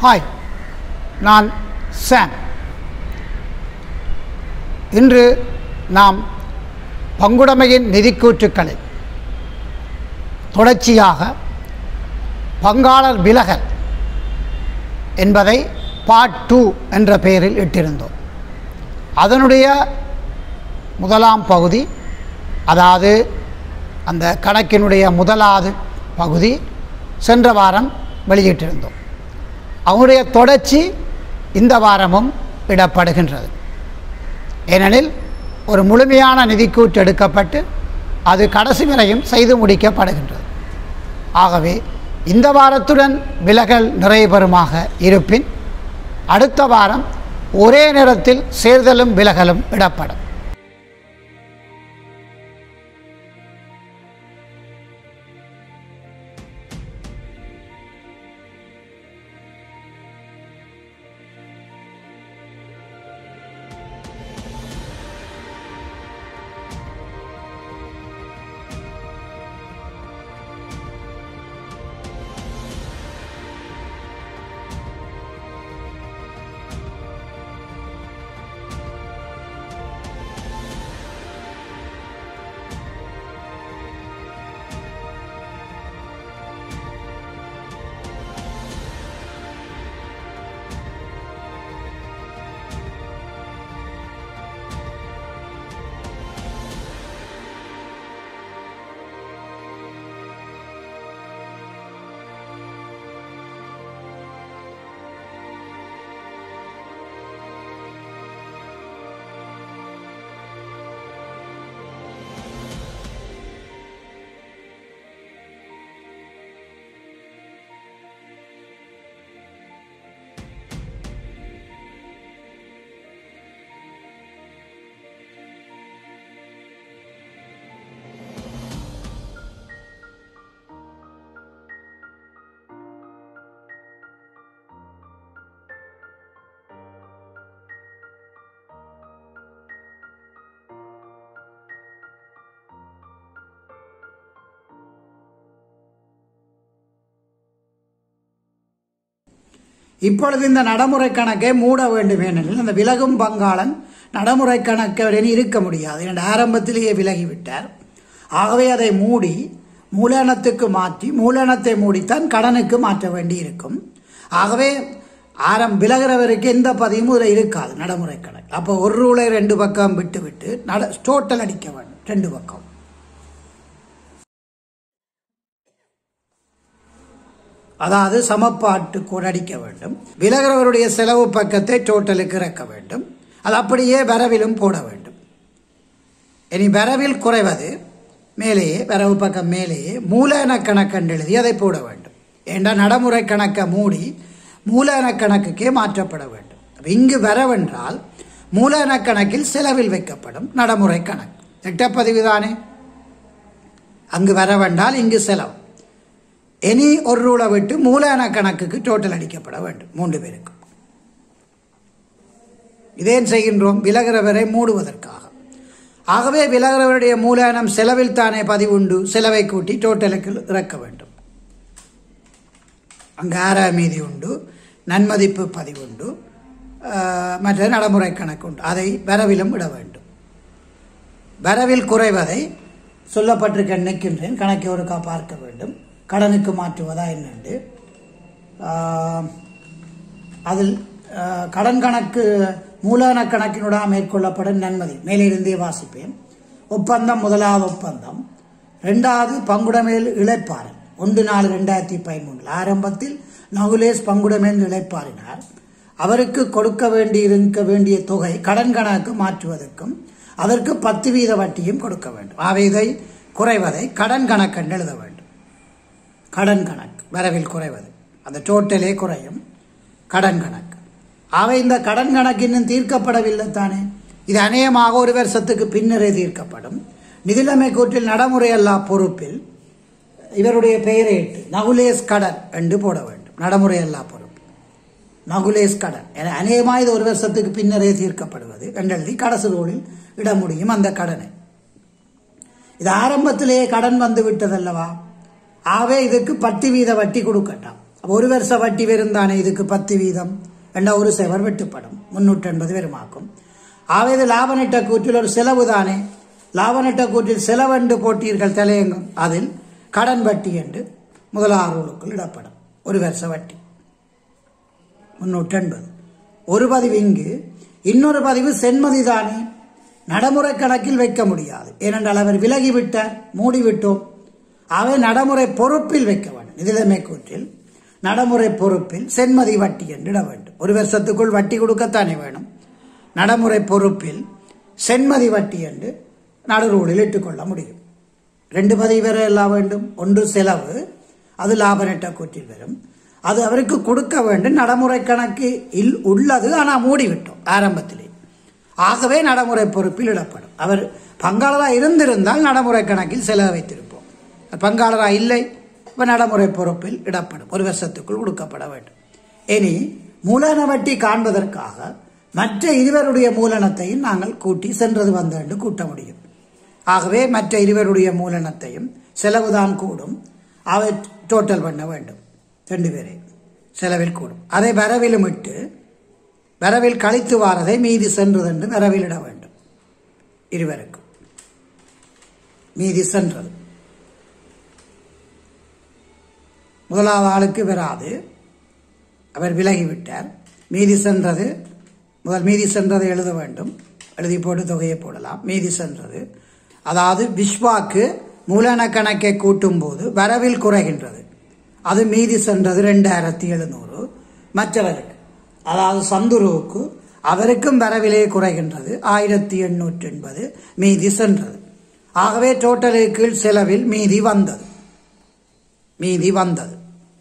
hi நான் சாம் இன்று நாம் பங்குடைமையின் நிதிக்கூற்றுக்களில் தொடர்ச்சியாக பங்காளர் விலகல் என்பதை பார்ட் டூ என்ற பெயரில் இட்டிருந்தோம் அதனுடைய முதலாம் பகுதி அதாவது அந்த கணக்கினுடைய முதலாவது பகுதி சென்ற வாரம் வெளியிட்டிருந்தோம் அவனுடைய தொடர்ச்சி இந்த வாரமும் இடப்படுகின்றது ஏனெனில் ஒரு முழுமையான நிதிக்கூற்று எடுக்கப்பட்டு அது கடைசி வரையும் செய்து முடிக்கப்படுகின்றது ஆகவே இந்த வாரத்துடன் விலகல் நிறைவு பெறுமாக இருப்பின் அடுத்த வாரம் ஒரே நேரத்தில் சேர்தலும் விலகலும் இடப்படும் இப்பொழுது இந்த நடைமுறை கணக்கை மூட வேண்டும் ஏனெனில் அந்த விலகும் பங்காளன் நடைமுறை கணக்குடன் இருக்க முடியாது என்று ஆரம்பத்திலேயே விலகிவிட்டார் ஆகவே அதை மூடி மூலனத்துக்கு மாற்றி மூலனத்தை மூடித்தான் கடனுக்கு மாற்ற வேண்டி இருக்கும் ஆகவே ஆரம் விலகிறவருக்கு எந்த பதிவும் இதில் இருக்காது நடைமுறை கணக்கு அப்போ ஒரு ரூலை ரெண்டு பக்கம் விட்டு விட்டு நட டோட்டல் அடிக்க வேண்டும் ரெண்டு பக்கம் அதாவது சமப்பாட்டு கூட அடிக்க வேண்டும் விலகிறவருடைய செலவு பக்கத்தை டோட்டலுக்கு இறக்க வேண்டும் அது அப்படியே வரவிலும் போட வேண்டும் இனி வரவில் குறைவது மேலேயே வரவு பக்கம் மேலேயே மூலன கணக்கென்று எழுதி அதை போட வேண்டும் ஏண்டா நடைமுறை கணக்கை மூடி மூலன கணக்குக்கே மாற்றப்பட வேண்டும் இங்கு வரவென்றால் மூலன கணக்கில் செலவில் வைக்கப்படும் நடைமுறை கணக்கு திட்டப்பதிவு தானே அங்கு வரவென்றால் இங்கு செலவு எனி ஒரு ரூலை விட்டு மூலன கணக்குக்கு டோட்டல் அடிக்கப்பட வேண்டும் மூன்று பேருக்கும் இதேன் செய்கின்றோம் விலகிறவரை மூடுவதற்காக ஆகவே விலகிறவருடைய மூலனம் செலவில் தானே பதிவுண்டு செலவை கூட்டி டோட்டலுக்கு இறக்க வேண்டும் அங்கு ஆறா மீதி உண்டு நன்மதிப்பு பதிவுண்டு மற்ற நடைமுறை கணக்கு உண்டு அதை வரவிலும் விட வேண்டும் வரவில் குறைவதை சொல்லப்பட்டிருக்க நிற்கின்றேன் கணக்கை ஒருக்கா பார்க்க வேண்டும் கடனுக்கு மாற்றுவதா என்னண்டு அதில் கடன் கணக்கு மூலதன கணக்கினுடன் மேற்கொள்ளப்படும் நன்மதி மேலிருந்தே வாசிப்பேன் ஒப்பந்தம் முதலாவது ஒப்பந்தம் ரெண்டாவது பங்குடமேல் இழைப்பாரன் ஒன்று நாலு ரெண்டாயிரத்தி பதிமூணில் ஆரம்பத்தில் நகுலேஷ் பங்குடமேல் இழைப்பாரினார் அவருக்கு கொடுக்க வேண்டி இருக்க வேண்டிய தொகை கடன் கணக்கு மாற்றுவதற்கும் அதற்கு பத்து வீத வட்டியும் கொடுக்க வேண்டும் அவை இதை குறைவதை கடன் கணக்கென்று எழுத வேண்டும் கடன் கணக்கு வரவில் குறைவது அந்த டோட்டலே குறையும் கடன் கணக்கு அவை இந்த கடன் கணக்கு இன்னும் தீர்க்கப்படவில்லை தானே இது அநேகமாக ஒரு வருஷத்துக்கு பின்னரே தீர்க்கப்படும் நிதிநிலைமை கூற்றில் நடைமுறையல்லா பொறுப்பில் இவருடைய பெயரை இட்டு நகுலேஷ் கடன் என்று போட வேண்டும் நடைமுறையல்லா பொறுப்பு நகுலேஷ் கடன் என அநேகமாக இது ஒரு வருஷத்துக்கு பின்னரே தீர்க்கப்படுவது என்றெழுதி கடைசி ரோலில் இட முடியும் அந்த கடனை இது ஆரம்பத்திலேயே கடன் வந்து விட்டதல்லவா ஆகவே இதுக்கு பத்து வீத வட்டி கொடுக்கட்டாம் அப்ப ஒரு வருஷ வட்டி வரும் தானே இதுக்கு பத்து வீதம் ரெண்டா ஒரு செவர் வெட்டுப்படும் முன்னூற்றி எண்பது வருமாக்கும் ஆகவே இது லாப நட்ட கூற்றில் ஒரு செலவு தானே லாப நட்ட கூற்றில் செலவென்று போட்டீர்கள் தலையங்கம் அதில் கடன் வட்டி என்று முதலாறுகளுக்குள் இடப்படும் ஒரு வருஷ வட்டி முன்னூற்றி எண்பது ஒரு பதிவு இங்கு இன்னொரு பதிவு சென்மதி தானே நடைமுறை கணக்கில் வைக்க முடியாது ஏனென்றால் அவர் விலகிவிட்டார் மூடிவிட்டோம் அவை நடைமுறை பொறுப்பில் வைக்க வேண்டும் நிதிலைமை கூற்றில் நடைமுறை பொறுப்பில் சென்மதி வட்டி என்று இட வேண்டும் ஒரு வருஷத்துக்குள் வட்டி கொடுக்கத்தானே வேணும் நடைமுறை பொறுப்பில் சென்மதி வட்டி என்று நடுரூலில் இட்டுக்கொள்ள முடியும் ரெண்டு பதிவு வேற எல்லாம் வேண்டும் ஒன்று செலவு அது லாப நட்ட கூற்றில் வரும் அது அவருக்கு கொடுக்க வேண்டும் நடைமுறை கணக்கு இல் உள்ளது ஆனால் மூடிவிட்டோம் ஆரம்பத்திலே ஆகவே நடைமுறை பொறுப்பில் இடப்படும் அவர் பங்காளராக இருந்திருந்தால் நடைமுறை கணக்கில் செலவு வைத்திருப்போம் பங்காளராக இல்லை இப்போ நடைமுறை பொறுப்பில் இடப்படும் ஒரு வருஷத்துக்குள் கொடுக்கப்பட வேண்டும் இனி மூலன வட்டி காண்பதற்காக மற்ற இருவருடைய மூலனத்தையும் நாங்கள் கூட்டி சென்றது வந்த என்று கூட்ட முடியும் ஆகவே மற்ற இருவருடைய மூலனத்தையும் செலவுதான் கூடும் அவை டோட்டல் பண்ண வேண்டும் ரெண்டு பேரை செலவில் கூடும் அதை வரவிலும் இட்டு வரவில் கழித்து வாரதை மீதி சென்றது என்று வரவிலிட வேண்டும் இருவருக்கும் மீதி சென்றது முதலாவது ஆளுக்கு வராது அவர் விலகிவிட்டார் மீதி சென்றது முதல் மீதி சென்றதை எழுத வேண்டும் எழுதி போட்டு தொகையை போடலாம் மீதி சென்றது அதாவது விஸ்வாக்கு மூலன கணக்கை கூட்டும் போது வரவில் குறைகின்றது அது மீதி சென்றது ரெண்டாயிரத்தி எழுநூறு மற்றவருக்கு அதாவது சந்துருவுக்கு அவருக்கும் வரவிலே குறைகின்றது ஆயிரத்தி எண்ணூற்றி எண்பது மீதி சென்றது ஆகவே டோட்டலு கீழ் செலவில் மீதி வந்தது மீதி வந்தது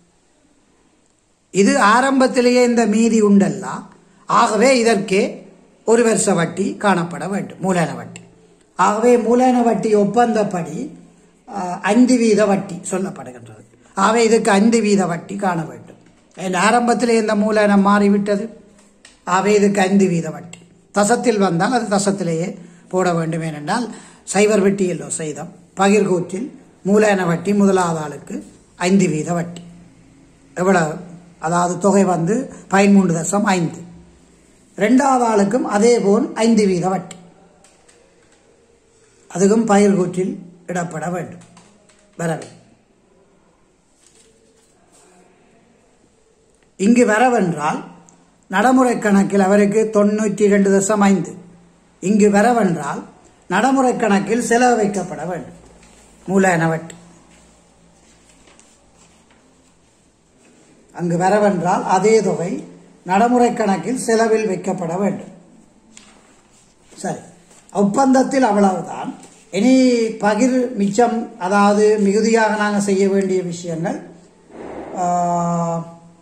இது ஆரம்பத்திலேயே இந்த மீதி உண்டல்ல ஆகவே இதற்கே ஒரு வருஷ வட்டி காணப்பட வேண்டும் மூலன வட்டி ஆகவே மூலன வட்டி ஒப்பந்தப்படி அஹ், ஐந்து வீத வட்டி சொல்லப்படுகின்றது ஆகவே இதுக்கு ஐந்து வீத வட்டி காண வேண்டும் ஏன் ஆரம்பத்திலே இந்த மூலனம் மாறிவிட்டது ஆகவே இதுக்கு ஐந்து வீத வட்டி தசத்தில் வந்தால் அது தசத்திலேயே போட வேண்டும் ஏனென்றால் சைவர் வட்டி எல்லோ செய்தம் பகிர்கூற்றில் மூலன வட்டி முதலாவது ஆளுக்கு ஐந்து வீத வட்டி எவ்வளவு அதாவது தொகை வந்து பதிமூன்று தசம் ஐந்து ரெண்டாவது ஆளுக்கும் அதே போல் ஐந்து வீத வட்டி அதுக்கும் பயிர்கூற்றில் இடப்பட வேண்டும் வரவு இங்கு வரவென்றால் நடைமுறை கணக்கில் அவருக்கு தொண்ணூற்றி இரண்டு தசம் ஐந்து இங்கு வரவென்றால் நடைமுறை கணக்கில் செலவு வைக்கப்பட வேண்டும் மூலன வட்டி அங்கு வரவென்றால் அதே தொகை நடைமுறை கணக்கில் செலவில் வைக்கப்பட வேண்டும் சரி ஒப்பந்தத்தில் அவ்வளவுதான் இனி பகிர் மிச்சம் அதாவது மிகுதியாக நாங்கள் செய்ய வேண்டிய விஷயங்கள் ஆஹ்,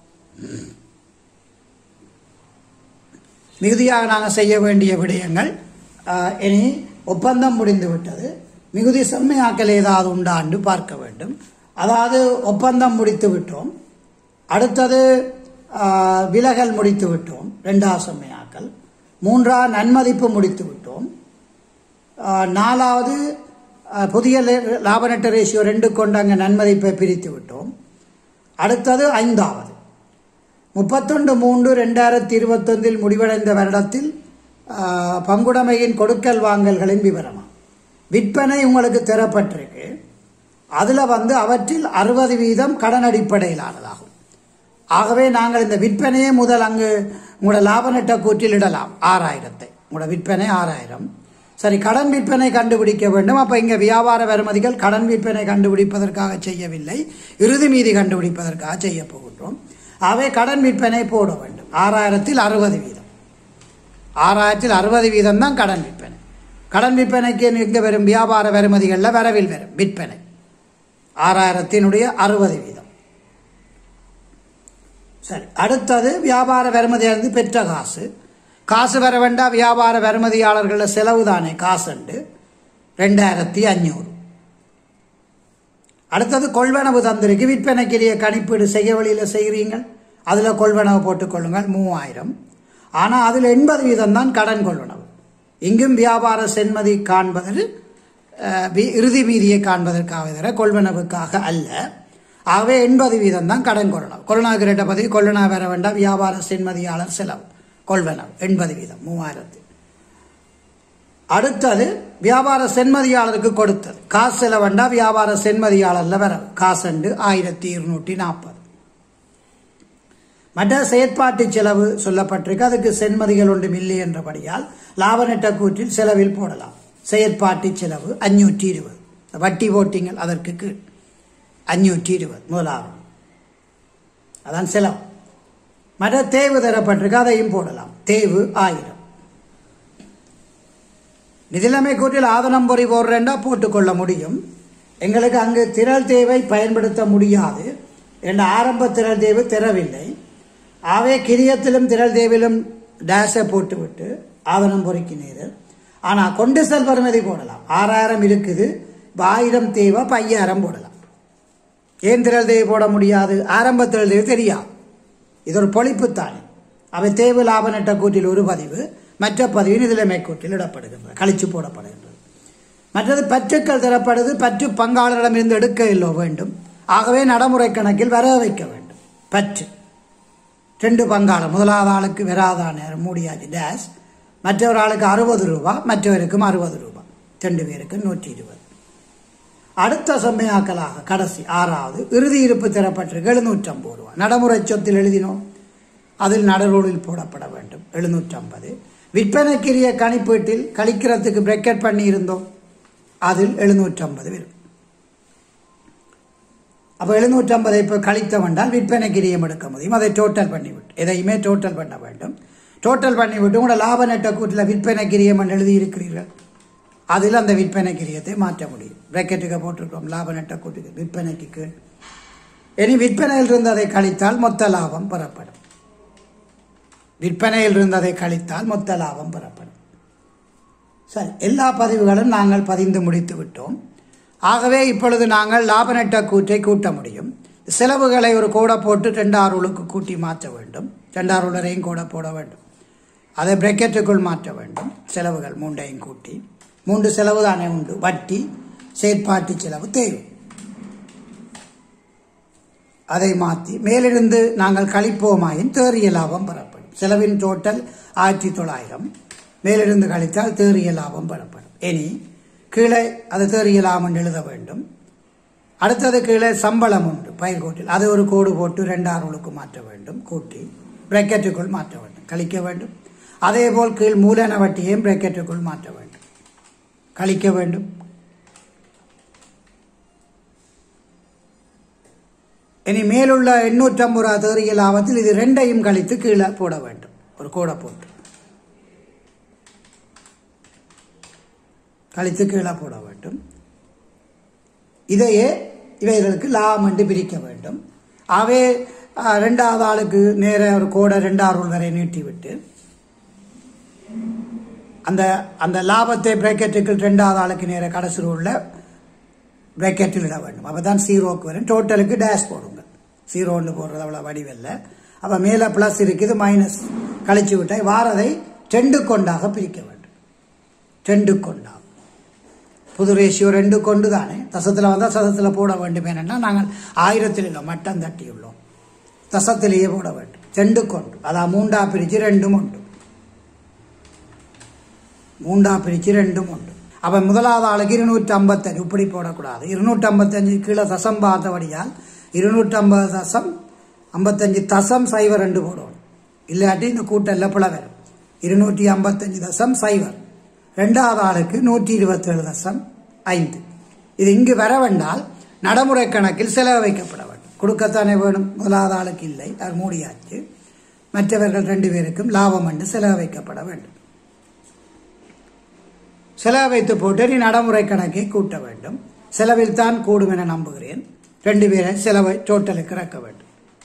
மிகுதியாக நாங்கள் செய்ய வேண்டிய விடயங்கள் ஆஹ், இனி ஒப்பந்தம் முடிந்து விட்டது மிகுதி செம்மையாக்கல் ஏதாவது உண்டாண்டு பார்க்க வேண்டும் அதாவது ஒப்பந்தம் முடித்து விட்டோம் அடுத்தது ஆஹ், விலகல் முடித்து விட்டோம் ரெண்டாவது செம்மையாக்கல் மூன்றாவது நன்மதிப்பு முடித்து விட்டோம் ஆஹ், நாலாவது ஆஹ், புதிய லே- லாப நட்ட ரேஷியோ ரெண்டு கொண்டு அங்கே நன்மதிப்பை பிரித்து விட்டோம் அடுத்தது ஐந்தாவது முப்பத்தொன்று மூன்று ரெண்டாயிரத்தி இருபத்தொன்றில் முடிவடைந்த வருடத்தில் ஆஹ், பங்குடைமையின் கொடுக்கல் வாங்கல்களின் விவரமா விற்பனை உங்களுக்கு தரப்பட்டிருக்கு அதில் வந்து அவற்றில் அறுபது வீதம் கடன் அடிப்படையிலானதாகும் ஆகவே நாங்கள் இந்த விற்பனையை முதல் அங்கு உங்களோட லாப நட்ட கூற்றில் இடலாம் ஆறாயிரத்தை உங்களோட விற்பனை ஆறாயிரம் சரி கடன் விற்பனை கண்டுபிடிக்க வேண்டும் அப்போ இங்கே வியாபார வருமதிகள் கடன் விற்பனை கண்டுபிடிப்பதற்காக செய்யவில்லை இறுதி மீதி கண்டுபிடிப்பதற்காக செய்ய போகின்றோம் ஆகவே கடன் விற்பனை போட வேண்டும் ஆறாயிரத்தில் அறுபது வீதம் ஆறாயிரத்தில் அறுபது வீதம் தான் கடன் விற்பனை கடன் விற்பனைக்கு எங்கே வரும் வியாபார வருமதிகளில் வரவில் வரும் விற்பனை ஆறாயிரத்தினுடைய அறுபது வீதம் சரி அடுத்தது வியாபார வருமதியிலிருந்து பெற்ற காசு காசு வர வேண்டாம் வியாபார வருமதியாளர்கள செலவு தானே காசுண்டு ரெண்டாயிரத்தி அஞ்சூறு அடுத்தது கொள்வனவு தந்திருக்கு விற்பனைக்குரிய கணிப்பீடு செய்ய வழியில் செய்கிறீங்கள் அதில் கொள்வனவு போட்டுக்கொள்ளுங்கள் மூவாயிரம் ஆனால் அதில் எண்பது வீதம் தான் கடன் கொள்வனவு இங்கும் வியாபார சென்மதி காண்பது அஹ், வி- இறுதி மீதியை காண்பதற்காக தவிர கொள்வனவுக்காக அல்ல ஆகவே எண்பது வீதம் தான் கடன் கொள்ளலாம் கொரோனா கிரேட்ட பதவி கொள்ளனா வர வேண்டாம் வியாபார சென்மதியாளர் செலவு கொள்வனவு எண்பது வீதம் மூவாயிரத்து அடுத்தது வியாபார சென்மதியாளருக்கு கொடுத்தது காசு செலவண்டா வியாபார சென்மதியாளர்ல வரவு காசண்டு ஆயிரத்தி இருநூற்றி நாற்பது மற்ற செயற்பாட்டு செலவு சொல்லப்பட்டிருக்கு அதுக்கு சென்மதிகள் ஒன்றும் இல்லை என்றபடியால் லாப நட்ட கூற்றில் செலவில் போடலாம் செயற்பாட்டு செலவு அஞ்சூற்றி இருபது வட்டி போட்டிங்கள் அதற்கு கீழ் அஞ்சூற்றி இருபது முதலாவது அதான் செலவு மற்ற தேவு தரப்பட்டிருக்கு அதையும் போடலாம் தேவு ஆயிரம் நிதிநிலைமை கூட்டில் ஆதனம் பொறி போடுறேன்னா போட்டுக்கொள்ள முடியும் எங்களுக்கு அங்கு திரள் தேவை பயன்படுத்த முடியாது என்ற ஆரம்ப திரள் தேவை திறவில்லை ஆவே கிரியத்திலும் திரள் தேவிலும் டேஷை போட்டுவிட்டு ஆதனம் பொறிக்கினீர் ஆனால் கொண்டு செல் பருமதி போடலாம் ஆறாயிரம் இருக்குது இப்போ ஆயிரம் தேவை இப்போ ஐயாயிரம் போடலாம் ஏன் திரள் தேவை போட முடியாது ஆரம்ப திரள் தேவை தெரியாது இது ஒரு பொழிப்பு தானே அவை தேவை லாப நட்ட கூட்டில் ஒரு பதிவு மற்ற பதிவு நிதிலைமை கூட்டில் இடப்படுகின்றது கழிச்சு போடப்படுகின்றது மற்றது பற்றுக்கள் தரப்படுது பற்று பங்காளரிடமிருந்து எடுக்க இல்லோ வேண்டும் ஆகவே நடைமுறை கணக்கில் வர வைக்க வேண்டும் பற்று ரெண்டு பங்காளர் முதலாவது ஆளுக்கு வராத நேரம் மூடியாச்சு டேஷ் மற்றொரு ஆளுக்கு அறுபது ரூபா மற்றவருக்கும் அறுபது ரூபா ரெண்டு பேருக்கு நூற்றி இருபது அடுத்த செம்மையாக்கலாக கடைசி ஆறாவது இறுதி இருப்பு தரப்பட்டிருக்கு எழுநூற்றம்பது ரூபா நடைமுறை சொத்தில் எழுதினோம் அதில் நடுரோடில் போடப்பட வேண்டும் எழுநூற்றம்பது விற்பனைக்குரிய கணிப்பீட்டில் கழிக்கிறதுக்கு பிரக்கெட் பண்ணி இருந்தோம் அதில் எழுநூற்றம்பது வரும் அப்போ எழுநூற்றம்பதை இப்போ கழித்த வேண்டால் விற்பனைக்கிரியம் எடுக்க முடியும் அதை டோட்டல் பண்ணிவிட்டு எதையுமே டோட்டல் பண்ண வேண்டும் டோட்டல் பண்ணிவிட்டு உங்களோட லாப நட்ட கூட்டில் விற்பனைக்கிரியம் எழுதி இருக்கிறீர்கள் அதில் அந்த விற்பனை கிரியத்தை மாற்ற முடியும் பிராக்கெட்டுக்கு போட்டிருக்கோம் லாப நட்ட கூட்டுக்கு விற்பனைக்கு கீழ் இனி விற்பனையில் இருந்ததை கழித்தால் மொத்த லாபம் பெறப்படும் விற்பனையில் இருந்ததை கழித்தால் மொத்த லாபம் பெறப்படும் சரி எல்லா பதிவுகளும் நாங்கள் பதிந்து முடித்து விட்டோம் ஆகவே இப்பொழுது நாங்கள் லாப நட்ட கூற்றை கூட்ட முடியும் செலவுகளை ஒரு கோடை போட்டு ரெண்டாறுளுக்கு கூட்டி மாற்ற வேண்டும் ரெண்டாறுலரையும் கூட போட வேண்டும் அதை பிரக்கெட்டுக்குள் மாற்ற வேண்டும் செலவுகள் மூன்றையும் கூட்டி மூன்று செலவு தானே உண்டு வட்டி செயற்பாட்டு செலவு தேவை அதை மாற்றி மேலிருந்து நாங்கள் கழிப்போமாயின் தேறிய லாபம் பெறப்படும் செலவின் டோட்டல் ஆயிரத்தி தொள்ளாயிரம் மேலிருந்து கழித்தால் தேறிய லாபம் பெறப்படும் இனி கீழே அது தேறிய லாபம் எழுத வேண்டும் அடுத்தது கீழே சம்பளம் உண்டு பயிர் கோட்டில் அது ஒரு கோடு போட்டு ரெண்டாறுகளுக்கு மாற்ற வேண்டும் கூட்டி பிரக்கெட்டுக்குள் மாற்ற வேண்டும் கழிக்க வேண்டும் அதேபோல் கீழ் மூலன வட்டியையும் பிரக்கெட்டுக்குள் மாற்ற வேண்டும் கழிக்க வேண்டும் இனி மேலுள்ள எண்ணூற்றம்பது ரூபா தேறிய லாபத்தில் இது ரெண்டையும் கழித்து கீழே போட வேண்டும் ஒரு கோடை போட்டு கழித்து கீழே போட வேண்டும் இதையே இவைகளுக்கு லாபம் என்று பிரிக்க வேண்டும் அவே ரெண்டாவது ஆளுக்கு நேர ஒரு கோடை ரெண்டாறு வரை நீட்டிவிட்டு அந்த அந்த லாபத்தை பிரேக்கெட்டுக்கு ரெண்டாவது ஆளுக்கு நேர கடைசி உள்ள பிரேக்கெட்டில் இட வேண்டும் அப்போ தான் சீரோக்கு வரும் டோட்டலுக்கு டேஷ் போடுங்க சீரோன்னு போடுறது அவ்வளோ வடிவில்லை அப்போ மேலே ப்ளஸ் இருக்குது மைனஸ் கழிச்சு விட்டால் வாரதை ரெண்டு கொண்டாக பிரிக்க வேண்டும் ரெண்டு கொண்டா புது ரேஷியோ ரெண்டு கொண்டு தானே தசத்தில் வந்தால் சதத்தில் போட வேண்டும் ஏனென்னா நாங்கள் ஆயிரத்தில் இல்லை மட்டம் தட்டியுள்ளோம் தசத்திலேயே போட வேண்டும் ரெண்டு கொண்டு அதான் மூண்டா பிரித்து ரெண்டும் உண்டு மூண்டா பிரித்து ரெண்டும் உண்டு அப்போ முதலாவது ஆளுக்கு இருநூற்றி ஐம்பத்தஞ்சு இப்படி போடக்கூடாது இருநூற்றி ஐம்பத்தஞ்சு கீழே தசம் பார்த்தபடியால் இருநூற்றி ஐம்பது தசம் ஐம்பத்தஞ்சு தசம் சைவர் ரெண்டு போடணும் இல்லாட்டி இந்த கூட்டல்ல பிள வரும் இருநூற்றி ஐம்பத்தஞ்சு தசம் சைவர் ரெண்டாவது ஆளுக்கு நூற்றி இருபத்தேழு தசம் ஐந்து இது இங்கு வர வேண்டால் நடைமுறை கணக்கில் செலவு வைக்கப்பட வேண்டும் கொடுக்கத்தானே வேணும் முதலாவது ஆளுக்கு இல்லை அது மூடியாச்சு மற்றவர்கள் ரெண்டு பேருக்கும் லாபம் என்று செலவு வைக்கப்பட வேண்டும் செலவு வைத்து போட்டு நீ நடைமுறை கணக்கை கூட்ட வேண்டும் செலவில் தான் கூடும் என நம்புகிறேன் ரெண்டு பேரை செலவை டோட்டலுக்கு இறக்க வேண்டும்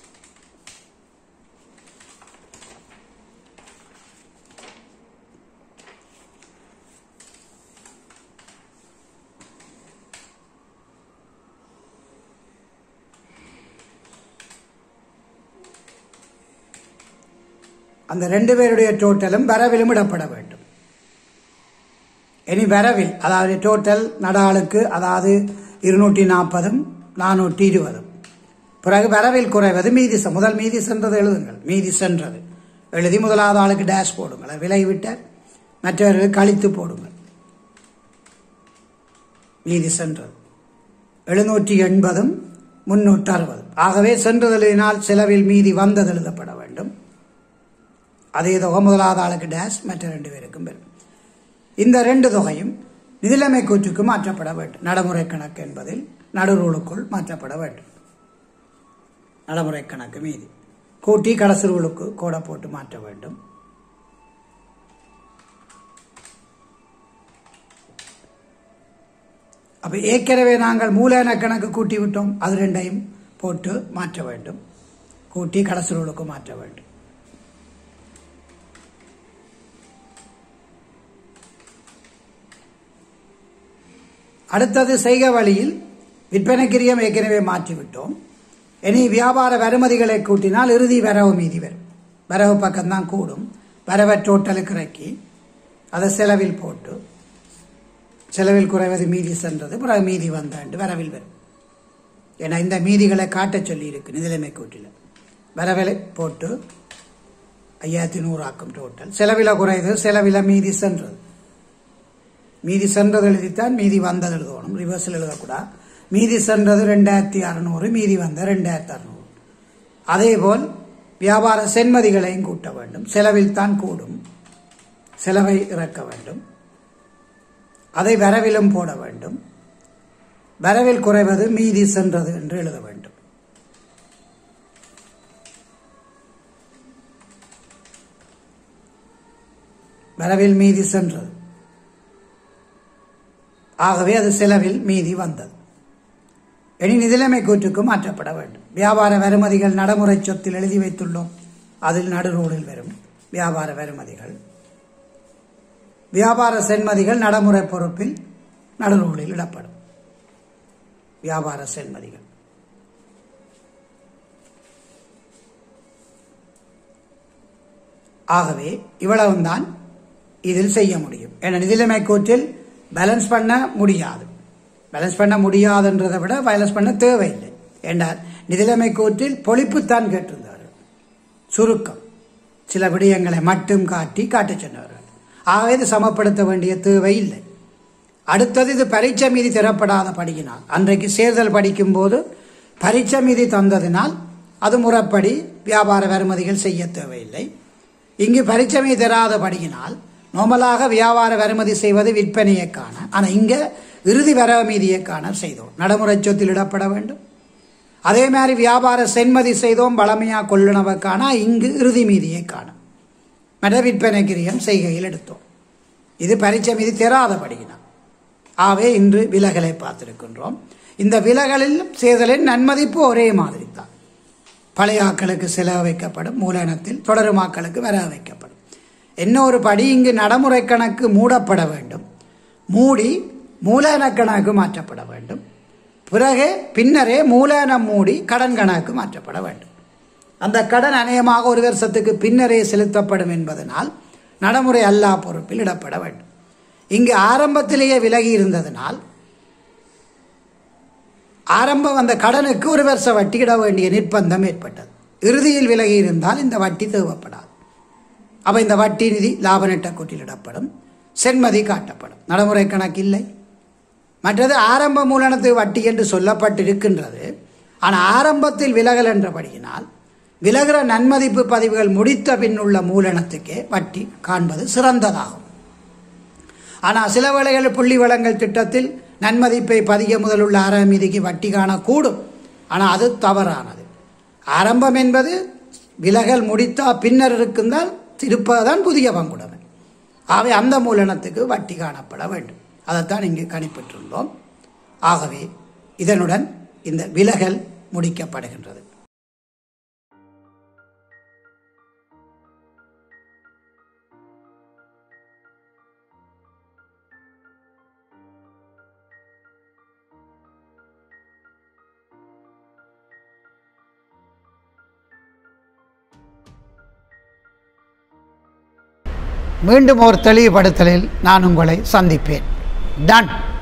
அந்த ரெண்டு பேருடைய டோட்டலும் வரவிலும் இடப்பட வேண்டும் இனி வரவில் அதாவது டோட்டல் நடாளுக்கு அதாவது இருநூற்றி நாற்பதும் நானூற்றி இருபதும் பிறகு வரவில் குறைவது மீதி செ- முதல் மீதி சென்றது எழுதுங்கள் மீதி சென்றது எழுதி முதலாவது ஆளுக்கு டேஷ் போடுங்கள் அது விலை விட்ட மற்றவர்கள் கழித்து போடுங்கள் மீதி சென்றது எழுநூற்றி எண்பதும் முன்னூற்று அறுபதும் ஆகவே சென்றதலினால் செலவில் மீதி வந்தது எழுதப்பட வேண்டும் அதே தொகை முதலாவது ஆளுக்கு டேஷ் மற்ற ரெண்டு பேருக்கும் பெறும் இந்த ரெண்டு தொகையும் நிதிலைமை கூற்றுக்கு மாற்றப்பட வேண்டும் நடைமுறை கணக்கு என்பதில் நடுநூலுக்குள் மாற்றப்பட வேண்டும் நடைமுறை கணக்கு மீதி கூட்டி கடைசிறுகளுக்கு கோடை போட்டு மாற்ற வேண்டும் அப்ப ஏற்கனவே நாங்கள் மூலதன கணக்கு கூட்டி விட்டோம் அது ரெண்டையும் போட்டு மாற்ற வேண்டும் கூட்டி கடைசிறுகளுக்கு மாற்ற வேண்டும் அடுத்தது செய்க வழியில் விற்பனைக்கிரியம் ஏற்கனவே மாற்றிவிட்டோம் இனி வியாபார வருமதிகளை கூட்டினால் இறுதி வரவு மீதி வரும் வரவு பக்கம்தான் கூடும் வரவை டோட்டலுக்கு இறக்கி அதை செலவில் போட்டு செலவில் குறைவது மீதி சென்றது பிறகு மீதி வந்தாண்டு வரவில் வரும் ஏன்னா இந்த மீதிகளை காட்டச் சொல்லி இருக்கு நிதிலைமை கூட்டில் வரவிலை போட்டு ஐயாயிரத்தி நூறு ஆக்கும் டோட்டல் செலவில் குறையுது செலவில் மீதி சென்றது மீதி சென்றது எழுதித்தான் மீதி வந்தது எழுதணும் ரிவர்ஸில் எழுதக்கூடாது மீதி சென்றது ரெண்டாயிரத்தி அறநூறு மீதி வந்த ரெண்டாயிரத்தி அறநூறு அதேபோல் வியாபார சென்மதிகளையும் கூட்ட வேண்டும் செலவில் தான் கூடும் செலவை இறக்க வேண்டும் அதை வரவிலும் போட வேண்டும் வரவில் குறைவது மீதி சென்றது என்று எழுத வேண்டும் வரவில் மீதி சென்றது ஆகவே அது செலவில் மீதி வந்தது இனி நிதிலைமை கூற்றுக்கு மாற்றப்பட வேண்டும் வியாபார வருமதிகள் நடைமுறை சொத்தில் எழுதி வைத்துள்ளோம் அதில் நடுரோடில் வரும் வியாபார வருமதிகள் வியாபார சென்மதிகள் நடைமுறை பொறுப்பில் நடுநூலில் இடப்படும் வியாபார சென்மதிகள் ஆகவே இவ்வளவுதான் இதில் செய்ய முடியும் என நிதிலைமை கூற்றில் பேலன்ஸ் பண்ண முடியாது பேலன்ஸ் பண்ண முடியாதுன்றதை விட பேலன்ஸ் பண்ண தேவையில்லை என்றால் நிதிலைமை கூற்றில் பொழிப்புத்தான் கேட்டிருந்தார்கள் சுருக்கம் சில விடயங்களை மட்டும் காட்டி காட்டச் சொன்னார்கள் ஆகவே இது சமப்படுத்த வேண்டிய தேவை இல்லை அடுத்தது இது பரீட்சை மீதி தரப்படாத படியினால் அன்றைக்கு சேர்தல் படிக்கும்போது பரீட்சை மீதி தந்ததினால் அது முறைப்படி வியாபார வருமதிகள் செய்ய தேவையில்லை இங்கு பரீட்சை மீதி தராத படியினால் நார்மலாக வியாபார வருமதி செய்வது விற்பனையை காண ஆனால் இங்கே இறுதி வர மீதியை காண செய்தோம் நடைமுறை சொத்தில் இடப்பட வேண்டும் அதே மாதிரி வியாபார சென்மதி செய்தோம் பழமையா கொள்ளுணவை காண இங்கு இறுதி மீதியை காண மற்ற விற்பனை கிரியம் செய்கையில் எடுத்தோம் இது பரீட்சை மீதி தெராதபடியினால் ஆகவே இன்று விலகலை பார்த்திருக்கின்றோம் இந்த விலகலில் செய்தலின் நன்மதிப்பு ஒரே மாதிரி தான் பழைய ஆக்களுக்கு செலவு வைக்கப்படும் மூலதனத்தில் தொடரும் ஆக்களுக்கு வர வைக்கப்படும் என்ன ஒரு படி இங்கு நடைமுறை கணக்கு மூடப்பட வேண்டும் மூடி மூலதன கணக்கு மாற்றப்பட வேண்டும் பிறகு பின்னரே மூலதனம் மூடி கடன் கணக்கு மாற்றப்பட வேண்டும் அந்த கடன் அநேகமாக ஒரு வருஷத்துக்கு பின்னரே செலுத்தப்படும் என்பதனால் நடைமுறை அல்லா பொறுப்பில் இடப்பட வேண்டும் இங்கு ஆரம்பத்திலேயே விலகி இருந்ததனால் ஆரம்பம் அந்த கடனுக்கு ஒரு வருஷ வட்டி இட வேண்டிய நிர்பந்தம் ஏற்பட்டது இறுதியில் விலகி இருந்தால் இந்த வட்டி தேவைப்படாது அப்ப இந்த வட்டி நிதி லாப நட்ட கூட்டிலிடப்படும் சென்மதி காட்டப்படும் நடைமுறை கணக்கு இல்லை மற்றது ஆரம்ப மூலனத்துக்கு வட்டி என்று சொல்லப்பட்டிருக்கின்றது ஆனால் ஆரம்பத்தில் விலகல் என்றபடியினால் விலகிற நன்மதிப்பு பதிவுகள் முடித்த பின் உள்ள மூலனத்துக்கே வட்டி காண்பது சிறந்ததாகும் ஆனால் சில வேளைகளில் புள்ளி வளங்கள் திட்டத்தில் நன்மதிப்பை பதிய முதலுள்ள ஆரம்ப மீதிக்கு வட்டி காணக்கூடும் ஆனால் அது தவறானது ஆரம்பம் என்பது விலகல் முடித்தா பின்னர் இருக்குந்தால் திருப்பதான் புதிய பங்குடைமை ஆகவே அந்த மூலனத்துக்கு வட்டி காணப்பட வேண்டும் அதைத்தான் இங்கு கணிப்பிட்டுள்ளோம் ஆகவே இதனுடன் இந்த விலகல் முடிக்கப்படுகின்றது மீண்டும் ஒரு தெளிவுபடுத்தலில் நான் உங்களை சந்திப்பேன் டன்